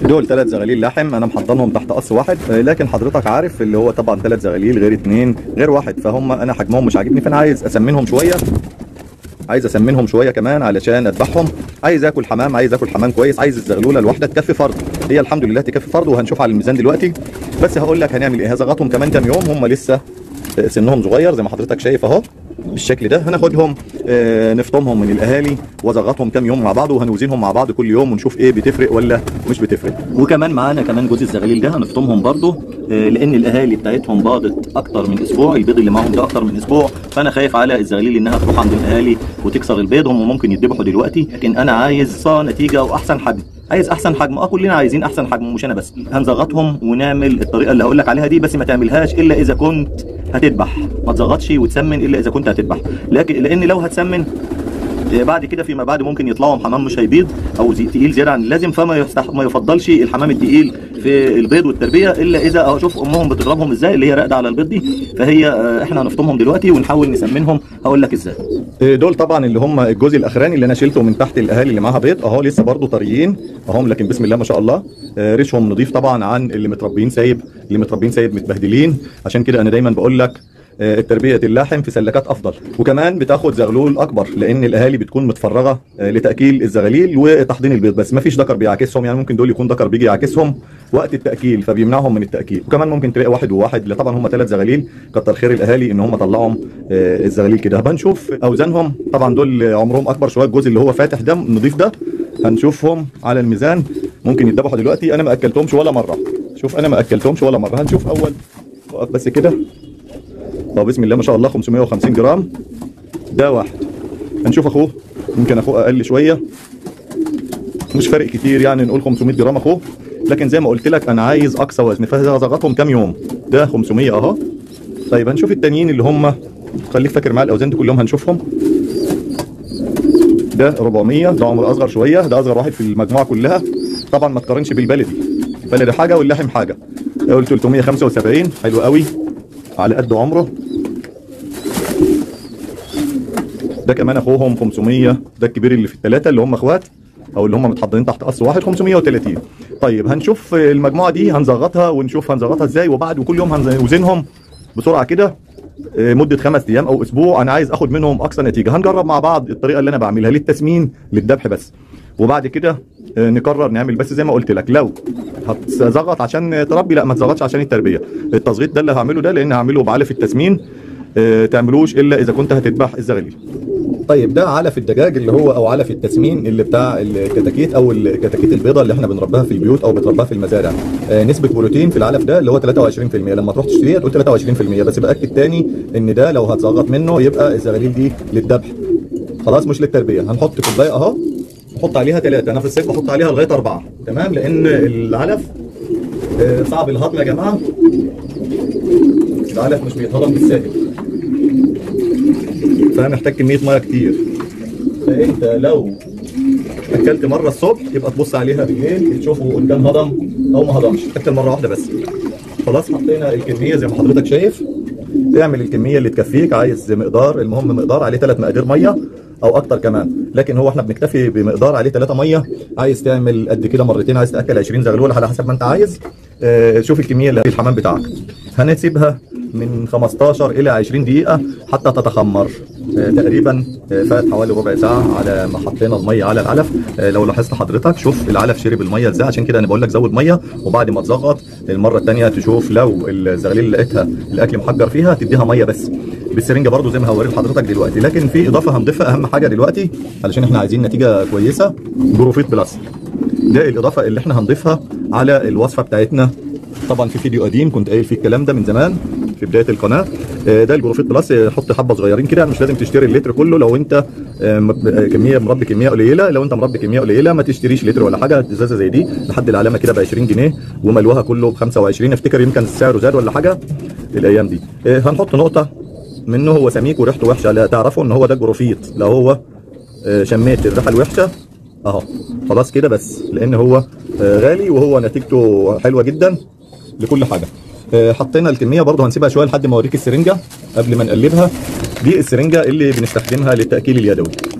دول ثلاث زغاليل لحم انا محضنهم تحت قص واحد آه، لكن حضرتك عارف اللي هو طبعا ثلاث زغاليل غير اثنين غير واحد فهم انا حجمهم مش عاجبني فانا عايز اسمنهم شويه عايز اسمنهم شويه كمان علشان اذبحهم عايز اكل حمام عايز اكل حمام كويس عايز الزغلوله الواحده تكفي فرد هي الحمد لله تكفي فرد وهنشوف على الميزان دلوقتي بس هقول لك هنعمل ايه هزغطهم كمان كام يوم هم لسه آه، سنهم صغير زي ما حضرتك شايف اهو بالشكل ده هناخدهم آه، نفطمهم من الاهالي وازغطهم كام يوم مع بعض وهنوزنهم مع بعض كل يوم ونشوف ايه بتفرق ولا مش بتفرق وكمان معانا كمان جوز الزغاليل ده هنفطمهم برضه آه، لان الاهالي بتاعتهم باضت اكتر من اسبوع البيض اللي معاهم ده اكتر من اسبوع فانا خايف على الزغاليل انها تروح عند الاهالي وتكسر البيض هم ممكن يتذبحوا دلوقتي لكن انا عايز صا نتيجه واحسن حجم عايز احسن حجم اه كلنا عايزين احسن حجم مش انا بس هنزغطهم ونعمل الطريقه اللي هقول لك عليها دي بس ما تعملهاش الا اذا كنت هتذبح ما تزغطش وتسمن الا اذا كنت هتذبح لكن لان لو هتسمن آه، بعد كده فيما بعد ممكن يطلعوا حمام مش هيبيض او زي تقيل زياده عن اللازم فما يستح... ما يفضلش الحمام التقيل في البيض والتربيه الا اذا اشوف امهم بتضربهم ازاي اللي هي راقده على البيض دي فهي آه، احنا هنفطمهم دلوقتي ونحاول نسمنهم هقول لك ازاي دول طبعا اللي هم الجزء الاخراني اللي انا شلته من تحت الاهالي اللي معاها بيض اهو لسه برضه طريين اهم لكن بسم الله ما شاء الله آه، ريشهم نضيف طبعا عن اللي متربيين سايب اللي متربيين سايب متبهدلين عشان كده انا دايما بقول لك آه، التربيه اللحم في سلكات افضل وكمان بتاخد زغلول اكبر لان الاهالي بتكون متفرغه آه، لتاكيل الزغاليل وتحضين البيض بس ما فيش ذكر بيعاكسهم يعني ممكن دول يكون ذكر بيجي يعاكسهم وقت التاكيل فبيمنعهم من التاكيل وكمان ممكن تلاقي واحد وواحد لا طبعا هم ثلاث زغاليل كتر خير الاهالي ان هم طلعهم آه، الزغاليل كده هنشوف اوزانهم طبعا دول عمرهم اكبر شويه الجزء اللي هو فاتح ده النضيف ده هنشوفهم على الميزان ممكن يتذبحوا دلوقتي انا ما اكلتهمش ولا مره شوف انا ما اكلتهمش ولا مره هنشوف اول وقف بس كده اه بسم الله ما شاء الله 550 جرام ده واحد هنشوف اخوه يمكن اخوه اقل شويه مش فارق كتير يعني نقول 500 جرام اخوه لكن زي ما قلت لك انا عايز اقصى وزن فهزغطهم كام يوم ده 500 اهو طيب هنشوف التانيين اللي هم خليك فاكر معايا الاوزان دي كلهم هنشوفهم ده 400 ده عمر اصغر شويه ده اصغر واحد في المجموعه كلها طبعا ما تقارنش بالبلدي البلدي حاجه واللحم حاجه قلت 375 حلو قوي على قد عمره ده كمان اخوهم 500 ده الكبير اللي في الثلاثه اللي هم اخوات او اللي هم متحضرين تحت قص واحد 530 طيب هنشوف المجموعه دي هنزغطها ونشوف هنزغطها ازاي وبعد وكل يوم هنوزنهم بسرعه كده آه، مده خمس ايام او اسبوع انا عايز اخد منهم اقصى نتيجه هنجرب مع بعض الطريقه اللي انا بعملها للتسمين للذبح بس وبعد كده آه، نقرر نعمل بس زي ما قلت لك لو هتزغط عشان تربي لا ما تزغطش عشان التربيه التزغيط ده اللي هعمله ده لان هعمله بعلف التسمين آه، تعملوش الا اذا كنت هتذبح الزغاليل طيب ده علف الدجاج اللي هو او علف التسمين اللي بتاع الكتاكيت او الكتاكيت البيضاء اللي احنا بنربيها في البيوت او بتربيها في المزارع آه نسبه بروتين في العلف ده اللي هو 23% لما تروح تشتريها تقول 23% بس باكد تاني ان ده لو هتزغط منه يبقى الزغاليل دي للذبح خلاص مش للتربيه هنحط كوبايه اهو نحط عليها ثلاثه انا في الصيف بحط عليها لغايه اربعه تمام لان العلف آه، صعب الهضم يا جماعه العلف مش بيتهضم بالسائل فمحتاج كميه ميه كتير فانت لو اكلت مره الصبح يبقى تبص عليها بالليل تشوفه قدام هضم او ما هضمش اكل مره واحده بس خلاص حطينا الكميه زي ما حضرتك شايف اعمل الكميه اللي تكفيك عايز مقدار المهم مقدار عليه ثلاث مقادير ميه او اكتر كمان لكن هو احنا بنكتفي بمقدار عليه 3 ميه عايز تعمل قد كده مرتين عايز تاكل 20 زغلول على حسب ما انت عايز آه، شوف الكميه اللي في الحمام بتاعك هنسيبها من 15 الى 20 دقيقه حتى تتخمر آه، تقريبا آه، فات حوالي ربع ساعه على ما حطينا الميه على العلف آه، لو لاحظت حضرتك شوف العلف شرب الميه ازاي عشان كده انا بقول لك زود ميه وبعد ما تزغط المره الثانيه تشوف لو الزغاليل اللي لقيتها الاكل محجر فيها تديها ميه بس بالسرنجه برضو زي ما هوري لحضرتك دلوقتي لكن في اضافه هنضيفها اهم حاجه دلوقتي علشان احنا عايزين نتيجه كويسه جروفيت بلس ده الاضافه اللي احنا هنضيفها على الوصفه بتاعتنا طبعا في فيديو قديم كنت قايل فيه الكلام ده من زمان في بدايه القناه آه، ده الجروفيت بلس آه، حط حبه صغيرين كده مش لازم تشتري اللتر كله لو انت آه، م- آه، كميه مربي كميه قليله لو انت مربي كميه قليله ما تشتريش لتر ولا حاجه ازازه زي دي لحد العلامه كده ب 20 جنيه وملوها كله ب 25 افتكر يمكن سعره زاد ولا حاجه الايام دي آه، هنحط نقطه منه هو سميك وريحته وحشه لا تعرفوا ان هو ده جروفيت لو هو آه، شميت الريحه الوحشه اهو خلاص كده بس لان هو آه، غالي وهو نتيجته حلوه جدا لكل حاجه آه، حطينا الكميه برضه هنسيبها شويه لحد ما اوريك السرنجه قبل ما نقلبها دي السرنجه اللي بنستخدمها للتاكيل اليدوي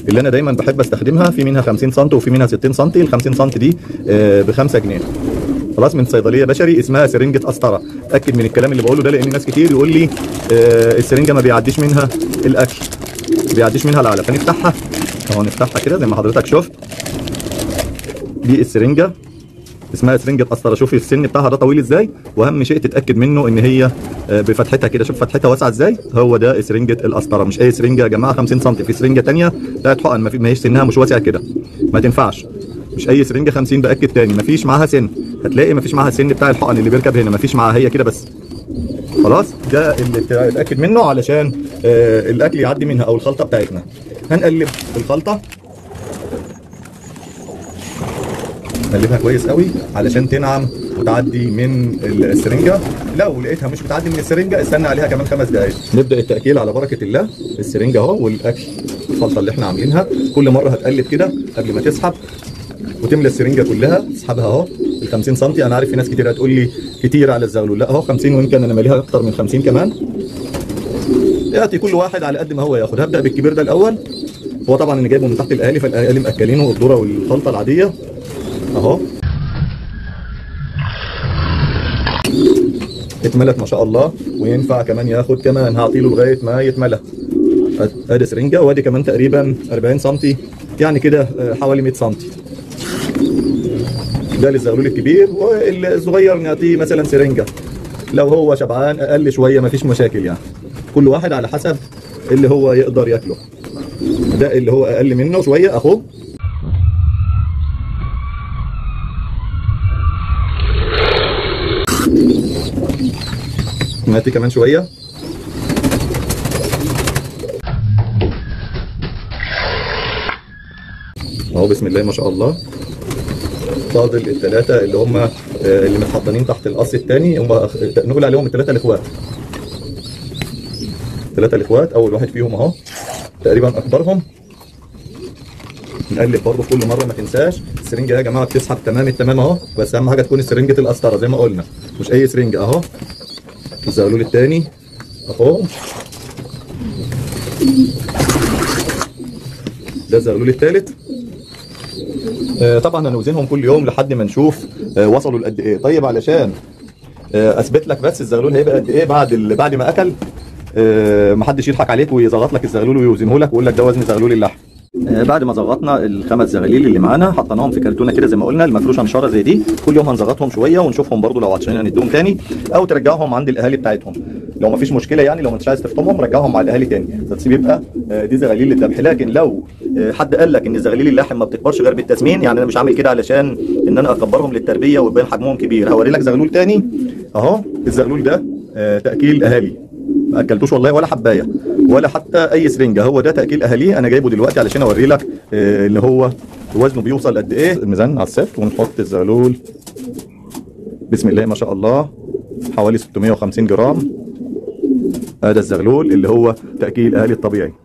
اللي انا دايما بحب استخدمها في منها 50 سم وفي منها 60 سم ال 50 سم دي ب 5 جنيه خلاص من صيدليه بشري اسمها سرنجه قسطره اتاكد من الكلام اللي بقوله ده لان ناس كتير يقول لي آه، السرنجه ما بيعديش منها الاكل ما بيعديش منها العلف هنفتحها اهو نفتحها كده زي ما حضرتك شفت دي السرنجه اسمها سرنجه قسطره شوفي السن بتاعها ده طويل ازاي واهم شيء تتاكد منه ان هي آه، بفتحتها كده شوف فتحتها واسعه ازاي هو ده سرنجه القسطره مش اي سرنجه يا جماعه 50 سم في سرنجه ثانيه بتاعت حقن ما في- ما هيش سنها مش واسع كده ما تنفعش مش اي سرنجه 50 باكد تاني ما فيش معاها سن هتلاقي ما فيش معاها السن بتاع الحقن اللي بيركب هنا ما فيش معاها هي كده بس خلاص ده اللي تتاكد منه علشان آه الاكل يعدي منها او الخلطه بتاعتنا هنقلب الخلطه نقلبها كويس قوي علشان تنعم وتعدي من السرنجه لو لقيتها مش بتعدي من السرنجه استنى عليها كمان خمس دقائق نبدا التاكيل على بركه الله السرنجه اهو والاكل الخلطه اللي احنا عاملينها كل مره هتقلب كده قبل ما تسحب وتملى السرنجه كلها تسحبها اهو ال 50 سم انا عارف في ناس كتير هتقول لي كتير على الزغلول لا اهو 50 ويمكن انا ماليها اكتر من 50 كمان ياتي كل واحد على قد ما هو ياخد هبدا بالكبير ده الاول هو طبعا انا جايبه من تحت الاهالي فالاهالي مأكلينه الذره والخلطه العاديه اهو اتملت ما شاء الله وينفع كمان ياخد كمان هعطيله لغايه ما يتملى أد- ادي سرنجه وادي كمان تقريبا 40 سم يعني كده آه، حوالي 100 سم ده للزغلول الكبير والصغير نعطيه مثلا سرنجه لو هو شبعان اقل شويه مفيش مشاكل يعني كل واحد على حسب اللي هو يقدر ياكله ده اللي هو اقل منه شويه اهو نعطي كمان شويه اهو بسم الله ما شاء الله فاضل الثلاثه اللي هم آه، اللي متحضنين تحت القص الثاني هم أخ- نقول عليهم الثلاثه الاخوات ثلاثه الاخوات اول واحد فيهم اهو تقريبا اكبرهم نقلب برضه كل مره ما تنساش السرنجه يا جماعه بتسحب تمام التمام اهو بس اهم حاجه تكون سرنجه القسطره زي ما قلنا مش اي سرنجه اهو الزغلول الثاني اهو ده الزغلول الثالث آه، طبعا هنوزنهم كل يوم لحد ما نشوف آه، وصلوا لقد ايه طيب علشان آه، اثبت لك بس الزغلول هيبقى قد ايه بعد ال- بعد ما اكل آه، محدش يضحك عليك ويزغط لك الزغلول ويوزنه لك ويقول لك ده وزن زغلول اللحم آه، بعد ما زغطنا الخمس زغاليل اللي معانا حطيناهم في كرتونه كده زي ما قلنا المفروشه نشاره زي دي كل يوم هنزغطهم شويه ونشوفهم برضو لو عطشانين هنديهم تاني او ترجعهم عند الاهالي بتاعتهم لو مفيش مشكله يعني لو ما انتش عايز تفطمهم رجعهم مع الاهالي تاني بس يبقى آه، دي زغاليل الذبح لكن لو آه، حد قال لك ان زغاليل اللحم ما بتكبرش غير بالتسمين يعني انا مش عامل كده علشان ان انا اكبرهم للتربيه ويبان حجمهم كبير هوري لك زغلول تاني اهو الزغلول ده آه، تاكيل اهالي ما اكلتوش والله ولا حبايه ولا حتى اي سرنجه هو ده تاكيل اهاليه انا جايبه دلوقتي علشان اوري لك آه، اللي هو وزنه بيوصل قد ايه الميزان على السفت ونحط الزغلول بسم الله ما شاء الله حوالي 650 جرام هذا الزغلول اللي هو تاكيل اهالي الطبيعي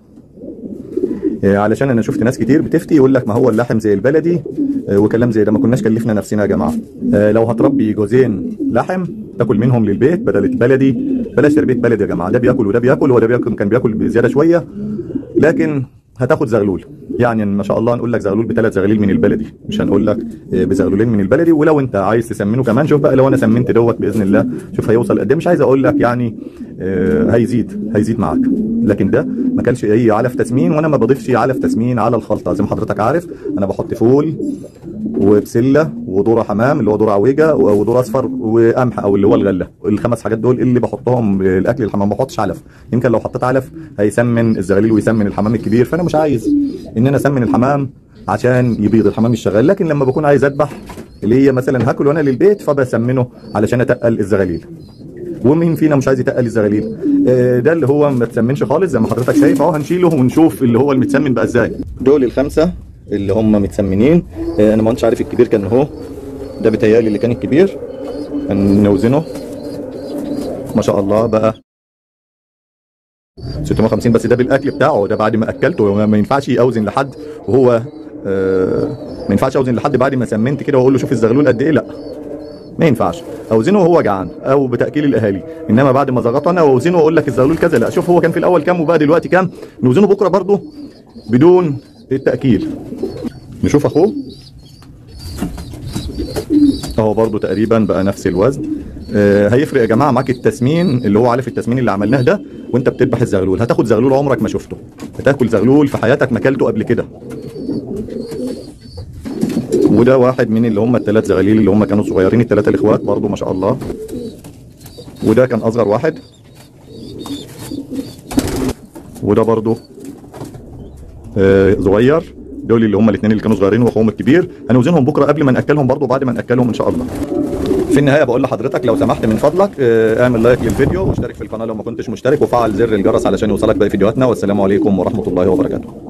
آه، علشان انا شفت ناس كتير بتفتي يقول لك ما هو اللحم زي البلدي آه، وكلام زي ده ما كناش كلفنا نفسنا يا جماعه آه، لو هتربي جوزين لحم تاكل منهم للبيت بدل البلدي بلاش تربيه بلدي يا جماعه ده بياكل وده بياكل هو ده بياكل كان بياكل بزياده شويه لكن هتاخد زغلول يعني ما شاء الله نقول لك زغلول بثلاث زغاليل من البلدي مش هنقول لك آه، بزغلولين من البلدي ولو انت عايز تسمنه كمان شوف بقى لو انا سمنت دوت باذن الله شوف هيوصل قد ايه مش عايز اقول لك يعني آه، هيزيد هيزيد معاك لكن ده ما كانش اي علف تسمين وانا ما بضيفش علف تسمين على الخلطه زي ما حضرتك عارف انا بحط فول وبسله وذره حمام اللي هو ذره عويجه وذره اصفر وقمح او اللي هو الغله الخمس حاجات دول اللي بحطهم الاكل الحمام ما بحطش علف يمكن لو حطيت علف هيسمن الزغاليل ويسمن الحمام الكبير فانا مش عايز ان انا اسمن الحمام عشان يبيض الحمام الشغال لكن لما بكون عايز اذبح اللي هي مثلا هاكل وانا للبيت فبسمنه علشان اتقل الزغاليل ومين فينا مش عايز يتقل الزغاليل آه، ده اللي هو ما تسمنش خالص زي ما حضرتك شايف اهو هنشيله ونشوف اللي هو المتسمن بقى ازاي دول الخمسه اللي هم متسمنين آه، انا ما كنتش عارف الكبير كان اهو ده بيتهيألي اللي كان الكبير هنوزنه ما شاء الله بقى 650 بس ده بالاكل بتاعه ده بعد ما اكلته ما- ما ينفعش اوزن لحد وهو آه، ما ينفعش اوزن لحد بعد ما سمنت كده واقول له شوف الزغلول قد ايه لا ما ينفعش اوزنه وهو جعان او بتاكيل الاهالي انما بعد ما ظبطه انا واوزنه واقول لك الزغلول كذا لا شوف هو كان في الاول كام وبقى دلوقتي كام نوزنه بكره برضه بدون التاكيل نشوف اخوه اهو برضو تقريبا بقى نفس الوزن آه هيفرق يا جماعه معاك التسمين اللي هو عارف التسمين اللي عملناه ده وانت بتذبح الزغلول هتاخد زغلول عمرك ما شفته هتاكل زغلول في حياتك ما اكلته قبل كده وده واحد من اللي هم الثلاث زغاليل اللي هم كانوا صغيرين الثلاثه الاخوات برضو ما شاء الله وده كان اصغر واحد وده برضو آه صغير دول اللي هم الاثنين اللي كانوا صغيرين واخوهم الكبير هنوزنهم بكره قبل ما ناكلهم برضو بعد ما ناكلهم ان شاء الله في النهايه بقول لحضرتك لو سمحت من فضلك آه، اعمل لايك للفيديو واشترك في القناه لو ما كنتش مشترك وفعل زر الجرس علشان يوصلك باقي فيديوهاتنا والسلام عليكم ورحمه الله وبركاته